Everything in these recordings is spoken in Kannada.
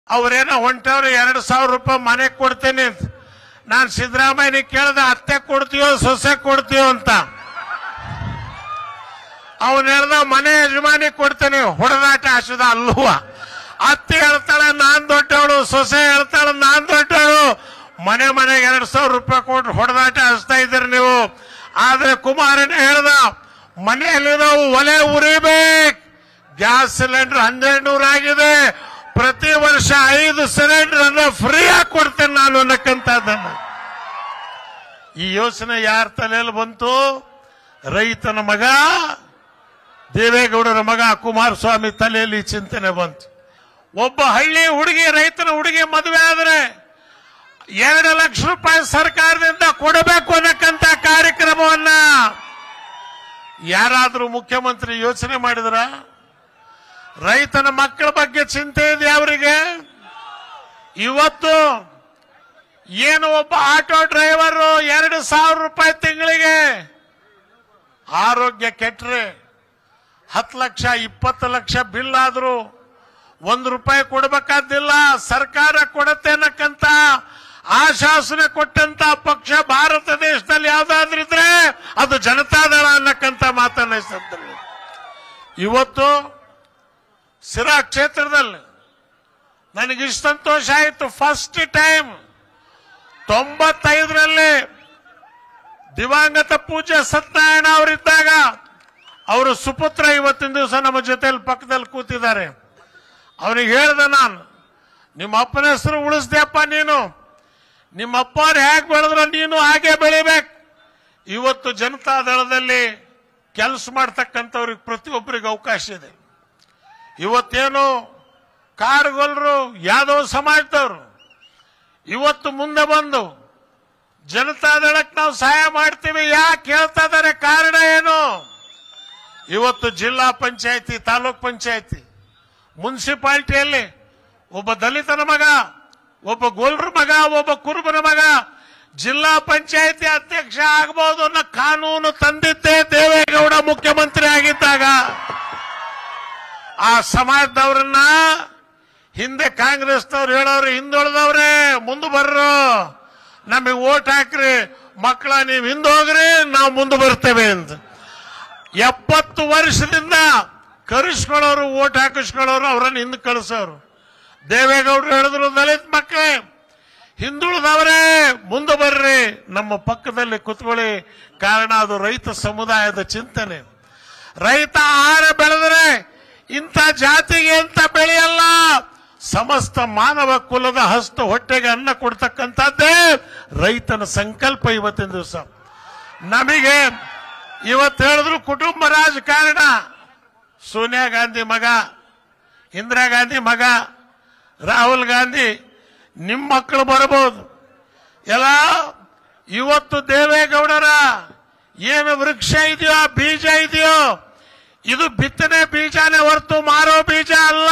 ಅವ್ರೇನೋ ಹೊಂಟವ್ರು ಎರಡು ಸಾವಿರ ರೂಪಾಯಿ ಮನೆ ಕೊಡ್ತೇನೆ ಅಂತ ನಾನು ಸಿದ್ದರಾಮಯ್ಯನಿಗೆ ಕೇಳ್ದೆ ಅತ್ತೆ ಕೊಡ್ತೀಯೋ ಸೊಸೆ ಕೊಡ್ತೀಯೋ ಅಂತ ಅವನ್ ಹೇಳ್ದ ಮನೆ ಯಜಮಾನಿ ಕೊಡ್ತೇನೆ ಹೊಡೆದಾಟ ಹಸದ ಅಲ್ಲುವ ಅತ್ತೆ ಹೇಳ್ತಾಳೆ ನಾನ್ ದೊಡ್ಡವಳು ಸೊಸೆ ಹೇಳ್ತಾಳೆ ನಾನ್ ದೊಡ್ಡವಳು ಮನೆ ಮನೆಗೆ ಎರಡ್ ಸಾವಿರ ರೂಪಾಯಿ ಕೊಟ್ಟು ಹೊಡೆದಾಟ ಹಚ್ತಾ ಇದ್ದೀರಿ ನೀವು ಆದ್ರೆ ಕುಮಾರನೇ ಹೇಳ್ದ ಮನೆಯಲ್ಲಿ ನಾವು ಒಲೆ ಉರಿಬೇಕು ಗ್ಯಾಸ್ ಸಿಲಿಂಡರ್ ಹನ್ನೆರಡು ನೂರ ಆಗಿದೆ ಪ್ರತಿ ವರ್ಷ ಐದು ಸಿಲಿಂಡರ್ ಅನ್ನ ಫ್ರೀ ಆಗಿ ಕೊಡ್ತೇನೆ ನಾನು ಅನ್ನಕ್ಕಂಥದ್ದನ್ನ ಈ ಯೋಚನೆ ಯಾರ ತಲೆಯಲ್ಲಿ ಬಂತು ರೈತನ ಮಗ ದೇವೇಗೌಡರ ಮಗ ಕುಮಾರಸ್ವಾಮಿ ತಲೆಯಲ್ಲಿ ಈ ಚಿಂತನೆ ಬಂತು ಒಬ್ಬ ಹಳ್ಳಿ ಹುಡುಗಿ ರೈತನ ಹುಡುಗಿ ಮದುವೆ ಆದ್ರೆ ಎರಡು ಲಕ್ಷ ರೂಪಾಯಿ ಸರ್ಕಾರದಿಂದ ಕೊಡಬೇಕು ಅನ್ನಕ್ಕಂತ ಕಾರ್ಯಕ್ರಮವನ್ನ ಯಾರಾದ್ರೂ ಮುಖ್ಯಮಂತ್ರಿ ಯೋಚನೆ ಮಾಡಿದ್ರ ರೈತನ ಮಕ್ಕಳ ಬಗ್ಗೆ ಚಿಂತೆ ಇದೆ ಅವರಿಗೆ ಇವತ್ತು ಏನು ಒಬ್ಬ ಆಟೋ ಡ್ರೈವರ್ ಎರಡು ಸಾವಿರ ರೂಪಾಯಿ ತಿಂಗಳಿಗೆ ಆರೋಗ್ಯ ಕೆಟ್ಟರೆ ಹತ್ತು ಲಕ್ಷ ಇಪ್ಪತ್ತು ಲಕ್ಷ ಬಿಲ್ ಆದ್ರೂ ಒಂದು ರೂಪಾಯಿ ಕೊಡಬೇಕಾದಿಲ್ಲ ಸರ್ಕಾರ ಕೊಡತ್ತೆ ಅನ್ನಕ್ಕಂತ ಆಶ್ವಾಸನೆ ಕೊಟ್ಟಂತ ಪಕ್ಷ ಭಾರತ ದೇಶದಲ್ಲಿ ಯಾವ್ದಾದ್ರಿದ್ರೆ ಅದು ಜನತಾದಳ ಅನ್ನಕ್ಕಂತ ಮಾತನ್ನ ಈ ಸಂದರ್ಭದಲ್ಲಿ. ಇವತ್ತು ಸಿರಾ ಕ್ಷೇತ್ರದಲ್ಲಿ ನನಗಿಷ್ಟು ಸಂತೋಷ ಆಯಿತು ಫಸ್ಟ್ ಟೈಮ್ ತೊಂಬತ್ತೈದರಲ್ಲಿ ದಿವಂಗತ ಪೂಜ್ಯ ಸತ್ಯನಾರಾಯಣ ಅವರಿದ್ದಾಗ ಅವರ ಸುಪುತ್ರ ಇವತ್ತಿನ ದಿವಸ ನಮ್ಮ ಜೊತೆಯಲ್ಲಿ ಪಕ್ಕದಲ್ಲಿ ಕೂತಿದ್ದಾರೆ ಅವನಿಗೆ ಹೇಳ್ದೆ ನಾನು ನಿಮ್ಮ ಅಪ್ಪನ ಹೆಸರು ಉಳಿಸ್ದೆಪ್ಪ ನೀನು ನಿಮ್ಮ ಅಪ್ಪವ್ರು ಹೇಗೆ ಬೆಳೆದ್ರೆ ನೀನು ಹಾಗೆ ಬೆಳಿಬೇಕು ಇವತ್ತು ಜನತಾ ದಳದಲ್ಲಿ ಕೆಲಸ ಮಾಡ್ತಕ್ಕಂಥವ್ರಿಗೆ ಪ್ರತಿಯೊಬ್ಬರಿಗೆ ಅವಕಾಶ ಇದೆ ಇವತ್ತೇನು ಕಾಡುಗೊಲ್ಲರು ಯಾದವ್ ಸಮಾಜದವರು ಇವತ್ತು ಮುಂದೆ ಬಂದು ಜನತಾದಳಕ್ಕೆ ನಾವು ಸಹಾಯ ಮಾಡ್ತೀವಿ ಯಾಕೆ ಹೇಳ್ತಾ ಇದ್ದಾರೆ ಕಾರಣ ಏನು ಇವತ್ತು ಜಿಲ್ಲಾ ಪಂಚಾಯತಿ ತಾಲೂಕ್ ಪಂಚಾಯತಿ ಮುನ್ಸಿಪಾಲಿಟಿಯಲ್ಲಿ ಒಬ್ಬ ದಲಿತನ ಮಗ ಒಬ್ಬ ಗೋಲ್ರ ಮಗ ಒಬ್ಬ ಕುರುಬನ ಮಗ ಜಿಲ್ಲಾ ಪಂಚಾಯತಿ ಅಧ್ಯಕ್ಷ ಆಗಬಹುದು ಅನ್ನೋ ಕಾನೂನು ತಂದಿದ್ದೇ ದೇವೇಗೌಡ ಮುಖ್ಯಮಂತ್ರಿ ಆಗಿದ್ದಾಗ ಆ ಸಮಾಜದವ್ರನ್ನ ಹಿಂದೆ ಕಾಂಗ್ರೆಸ್ನವ್ರು ಹೇಳೋರು ಹಿಂದುಳಿದವ್ರೆ ಮುಂದೆ ಬರ್ರು ನಮಗೆ ಓಟ್ ಹಾಕ್ರಿ ಮಕ್ಕಳ ನೀವು ಹಿಂದೆ ಹೋಗ್ರಿ ನಾವು ಮುಂದೆ ಬರ್ತೇವೆ ಅಂತ ಎಪ್ಪತ್ತು ವರ್ಷದಿಂದ ಕರೆಸ್ಕೊಳ್ಳೋರು ಓಟ್ ಹಾಕಿಸ್ಕೊಳ್ಳೋರು ಅವರನ್ನು ಹಿಂದೆ ಕಳಿಸೋರು ದೇವೇಗೌಡರು ಹೇಳಿದ್ರು ದಲಿತ ಮಕ್ಕಳೇ ಹಿಂದುಳಿದವರೇ ಮುಂದೆ ಬರ್ರಿ ನಮ್ಮ ಪಕ್ಕದಲ್ಲಿ ಕುತ್ಕೊಳ್ಳಿ ಕಾರಣ ಅದು ರೈತ ಸಮುದಾಯದ ಚಿಂತನೆ ರೈತ ಆಹಾರ ಬೆಳೆದರೆ ಇಂಥ ಜಾತಿಗೆ ಅಂತ ಬೆಳೆಯಲ್ಲ ಸಮಸ್ತ ಮಾನವ ಕುಲದ ಹಸ್ತ ಹೊಟ್ಟೆಗೆ ಅನ್ನ ಕೊಡ್ತಕ್ಕಂಥದ್ದೇ ರೈತನ ಸಂಕಲ್ಪ ಇವತ್ತಿನ ದಿವಸ ನಮಗೆ ಇವತ್ತು ಹೇಳಿದ್ರು ಕುಟುಂಬ ರಾಜಕಾರಣ ಸೋನಿಯಾ ಗಾಂಧಿ ಮಗ ಇಂದಿರಾ ಗಾಂಧಿ ಮಗ ರಾಹುಲ್ ಗಾಂಧಿ ನಿಮ್ಮ ಮಕ್ಕಳು ಬರಬಹುದು ಎಲ್ಲ ಇವತ್ತು ದೇವೇಗೌಡರ ಏನು ವೃಕ್ಷ ಇದೆಯೋ ಆ ಬೀಜ ಇದೆಯೋ ಇದು ಬಿತ್ತನೆ ಬೀಜನೇ ಹೊರತು ಮಾರೋ ಬೀಜ ಅಲ್ಲ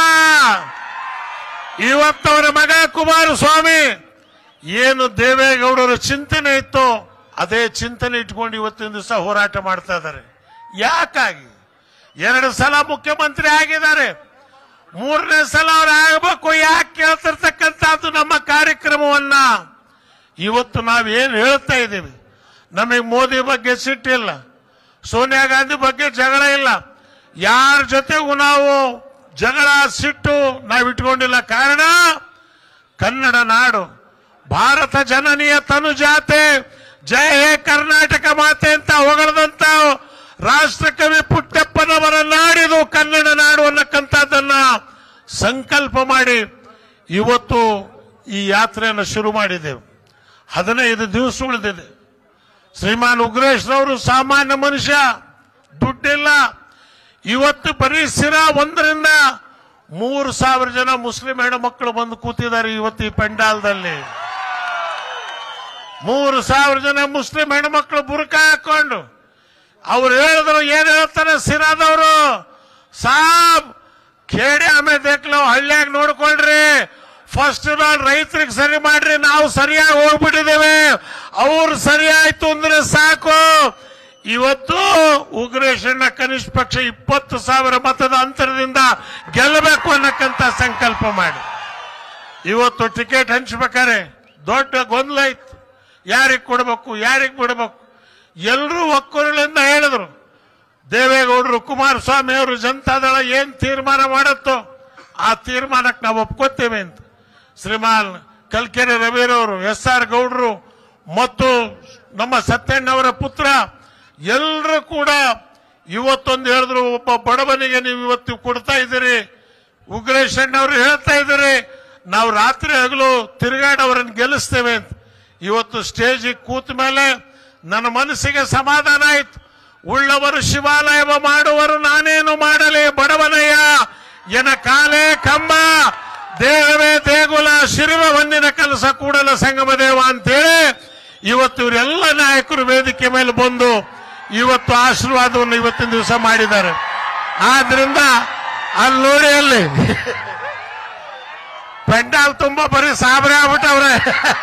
ಇವತ್ತವರ ಮಗ ಕುಮಾರಸ್ವಾಮಿ ಏನು ದೇವೇಗೌಡರ ಚಿಂತನೆ ಇತ್ತು ಅದೇ ಚಿಂತನೆ ಇಟ್ಕೊಂಡು ಇವತ್ತಿನ ದಿವಸ ಹೋರಾಟ ಮಾಡ್ತಾ ಇದ್ದಾರೆ ಯಾಕಾಗಿ ಎರಡು ಸಲ ಮುಖ್ಯಮಂತ್ರಿ ಆಗಿದ್ದಾರೆ ಮೂರನೇ ಸಲ ಅವ್ರು ಆಗಬೇಕು ಯಾಕೆ ಕೇಳ್ತಿರ್ತಕ್ಕಂಥದ್ದು ನಮ್ಮ ಕಾರ್ಯಕ್ರಮವನ್ನ ಇವತ್ತು ನಾವೇನು ಹೇಳ್ತಾ ಇದ್ದೀವಿ ನಮಗೆ ಮೋದಿ ಬಗ್ಗೆ ಸಿಟ್ಟಿಲ್ಲ ಸೋನಿಯಾ ಗಾಂಧಿ ಬಗ್ಗೆ ಜಗಳ ಇಲ್ಲ ಯಾರ ಜೊತೆಗೂ ನಾವು ಜಗಳ ಸಿಟ್ಟು ನಾವು ಇಟ್ಕೊಂಡಿಲ್ಲ ಕಾರಣ ಕನ್ನಡ ನಾಡು ಭಾರತ ಜನನೀಯ ತನು ಜಾತೆ ಜಯ ಹೇ ಕರ್ನಾಟಕ ಮಾತೆ ಅಂತ ಹೊಗಳದಂತ ರಾಷ್ಟ್ರಕವಿ ಪುಟ್ಟಪ್ಪನವರ ನಾಡಿದು ಕನ್ನಡ ನಾಡು ಅನ್ನಕ್ಕಂಥದ್ದನ್ನ ಸಂಕಲ್ಪ ಮಾಡಿ ಇವತ್ತು ಈ ಯಾತ್ರೆಯನ್ನು ಶುರು ಮಾಡಿದೆವು ಹದಿನೈದು ದಿವಸ ಉಳಿದಿದೆ ಶ್ರೀಮಾನ್ ಉಗ್ರೇಶ್ರವರು ಸಾಮಾನ್ಯ ಮನುಷ್ಯ ದುಡ್ಡಿಲ್ಲ ಇವತ್ತು ಬರೀ ಸಿರಾ ಒಂದರಿಂದ ಮೂರು ಸಾವಿರ ಜನ ಮುಸ್ಲಿಂ ಹೆಣ್ಣುಮಕ್ಕಳು ಬಂದು ಕೂತಿದ್ದಾರೆ ಇವತ್ತು ಈ ಪೆಂಡಾಲ್ದಲ್ಲಿ ಮೂರು ಸಾವಿರ ಜನ ಮುಸ್ಲಿಂ ಹೆಣ್ಮಕ್ಳು ಬುರ್ಕ ಹಾಕೊಂಡು ಅವ್ರು ಹೇಳಿದ್ರು ಏನ್ ಹೇಳ್ತಾರೆ ಸಿರಾದವರು ಸಾಬ್ ಖೇಡಿ ಆಮೇಲೆ ದೇಖ್ಲವ್ ಹಳ್ಳಿಯಾಗ ನೋಡ್ಕೊಳ್ರಿ ಫಸ್ಟ್ ನಾವು ರೈತರಿಗೆ ಸರಿ ಮಾಡ್ರಿ ನಾವು ಸರಿಯಾಗಿ ಹೋಗ್ಬಿಟ್ಟಿದ್ದೇವೆ ಅವ್ರು ಸರಿ ಆಯ್ತು ಅಂದ್ರೆ ಸಾಕು ಇವತ್ತು ಉಗ್ರೇಶಣ್ಣ ಕನಿಷ್ಠ ಪಕ್ಷ ಇಪ್ಪತ್ತು ಸಾವಿರ ಮತದ ಅಂತರದಿಂದ ಗೆಲ್ಲಬೇಕು ಅನ್ನಕ್ಕಂತ ಸಂಕಲ್ಪ ಮಾಡಿ ಇವತ್ತು ಟಿಕೆಟ್ ಹಂಚ್ಬೇಕಾರೆ ದೊಡ್ಡ ಗೊಂದಲ ಇತ್ತು ಯಾರಿಗೆ ಕೊಡಬೇಕು ಯಾರಿಗೆ ಬಿಡಬೇಕು ಎಲ್ಲರೂ ಒಕ್ಕೂರಲಿಂದ ಹೇಳಿದ್ರು ದೇವೇಗೌಡರು ಕುಮಾರಸ್ವಾಮಿ ಅವರು ಜನತಾದಳ ಏನ್ ತೀರ್ಮಾನ ಮಾಡುತ್ತೋ ಆ ತೀರ್ಮಾನಕ್ಕೆ ನಾವು ಒಪ್ಕೋತೇವೆ ಅಂತ ಶ್ರೀಮಾನ್ ಕಲ್ಕೆರೆ ರವಿರವರು ಎಸ್ ಆರ್ ಗೌಡ್ರು ಮತ್ತು ನಮ್ಮ ಸತ್ಯಣ್ಣವರ ಪುತ್ರ ಎಲ್ಲರೂ ಕೂಡ ಇವತ್ತೊಂದು ಹೇಳಿದ್ರು ಒಬ್ಬ ಬಡವನಿಗೆ ನೀವು ಇವತ್ತು ಕೊಡ್ತಾ ಇದ್ದೀರಿ ಉಗ್ರೇಶ್ ಅಣ್ಣವರು ಹೇಳ್ತಾ ಇದ್ದೀರಿ ನಾವು ರಾತ್ರಿ ಹಗಲು ತಿರುಗಾಡವರನ್ನು ಗೆಲ್ಲಿಸ್ತೇವೆ ಅಂತ ಇವತ್ತು ಸ್ಟೇಜಿಗೆ ಕೂತ ಮೇಲೆ ನನ್ನ ಮನಸ್ಸಿಗೆ ಸಮಾಧಾನ ಆಯ್ತು ಉಳ್ಳವರು ಶಿವಾಲಯವ ಮಾಡುವರು ನಾನೇನು ಮಾಡಲಿ ಬಡವನಯ್ಯ ಎನ ಕಾಲೇ ಕಂಬ ದೇಹವೇ ದೇಗುಲ ಶಿರುವ ಒಂದಿನ ಕೆಲಸ ಕೂಡಲ ಸಂಗಮ ದೇವ ಅಂತೇಳಿ ಇವತ್ತು ಇವರೆಲ್ಲ ನಾಯಕರು ವೇದಿಕೆ ಮೇಲೆ ಬಂದು ಇವತ್ತು ಆಶೀರ್ವಾದವನ್ನು ಇವತ್ತಿನ ದಿವಸ ಮಾಡಿದ್ದಾರೆ ಆದ್ರಿಂದ ಅಲ್ಲಿ ನೋಡಿ ಅಲ್ಲಿ ಪೆಂಡಾಲ್ ತುಂಬಾ ಬರೀ ಸಾಬ್ರೆ ಆಗ್ಬಿಟ್ಟವ್ರೆ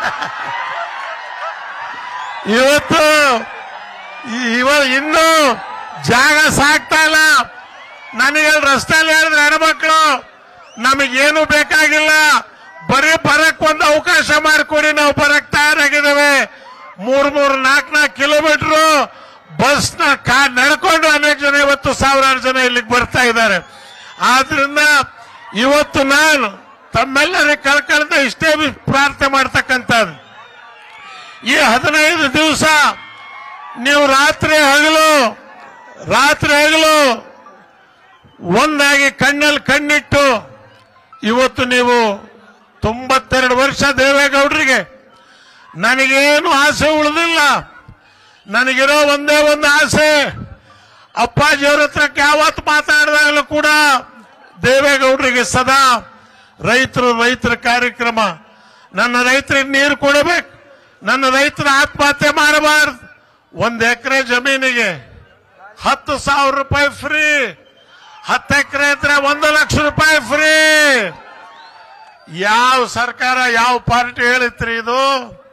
ಇವತ್ತು ಈ- ಇವ ಇನ್ನು ಜಾಗ ಸಾಕ್ತಾ ಇಲ್ಲ ನನಗೆ ರಸ್ತೆಯಲ್ಲಿ ಹೇಳಿದ್ರೆ ಹೆಣ್ಮಕ್ಳು ನಮಗೇನು ಬೇಕಾಗಿಲ್ಲ ಬರೀ ಬರಕ್ ಒಂದು ಅವಕಾಶ ಮಾಡಿಕೊಡಿ ನಾವು ಬರಕ್ ತಯಾರಾಗಿದ್ದೇವೆ ಮೂರ್ ಮೂರ್ ನಾಲ್ಕು ನಾಲ್ಕು ಕಿಲೋಮೀಟರ್ ಬಸ್ನ ಕಾ ನಡ್ಕೊಂಡು ಅನೇಕ ಜನ ಇವತ್ತು ಸಾವಿರಾರು ಜನ ಇಲ್ಲಿಗೆ ಬರ್ತಾ ಇದ್ದಾರೆ ಆದ್ರಿಂದ ಇವತ್ತು ನಾನು ತಮ್ಮೆಲ್ಲರಿಗೆ ಕಳ್ಕಳ್ದ ಇಷ್ಟೇ ಪ್ರಾರ್ಥನೆ ಮಾಡ್ತಕ್ಕಂಥದ್ದು ಈ ಹದಿನೈದು ದಿವಸ ನೀವು ರಾತ್ರಿ ಹಗಲು ರಾತ್ರಿ ಹಗಲು ಒಂದಾಗಿ ಕಣ್ಣಲ್ಲಿ ಕಣ್ಣಿಟ್ಟು ಇವತ್ತು ನೀವು ತೊಂಬತ್ತೆರಡು ವರ್ಷ ದೇವೇಗೌಡರಿಗೆ ನನಗೇನು ಆಸೆ ಉಳಿದಿಲ್ಲ ನನಗಿರೋ ಒಂದೇ ಒಂದು ಆಸೆ ಅಪ್ಪಾಜಿಯವ್ರ ಹತ್ರ ಯಾವತ್ತು ಮಾತಾಡಿದಾಗಲೂ ಕೂಡ ದೇವೇಗೌಡರಿಗೆ ಸದಾ ರೈತರು ರೈತರ ಕಾರ್ಯಕ್ರಮ ನನ್ನ ರೈತರಿಗೆ ನೀರು ಕೊಡಬೇಕು ನನ್ನ ರೈತರ ಆತ್ಮಹತ್ಯೆ ಮಾಡಬಾರ್ದು ಒಂದು ಎಕರೆ ಜಮೀನಿಗೆ ಹತ್ತು ಸಾವಿರ ರೂಪಾಯಿ ಫ್ರೀ ಹತ್ತು ಎಕರೆ ಇದ್ರೆ ಒಂದು ಲಕ್ಷ ರೂಪಾಯಿ ಫ್ರೀ ಯಾವ ಸರ್ಕಾರ ಯಾವ ಪಾರ್ಟಿ ಹೇಳಿತ್ರಿ ಇದು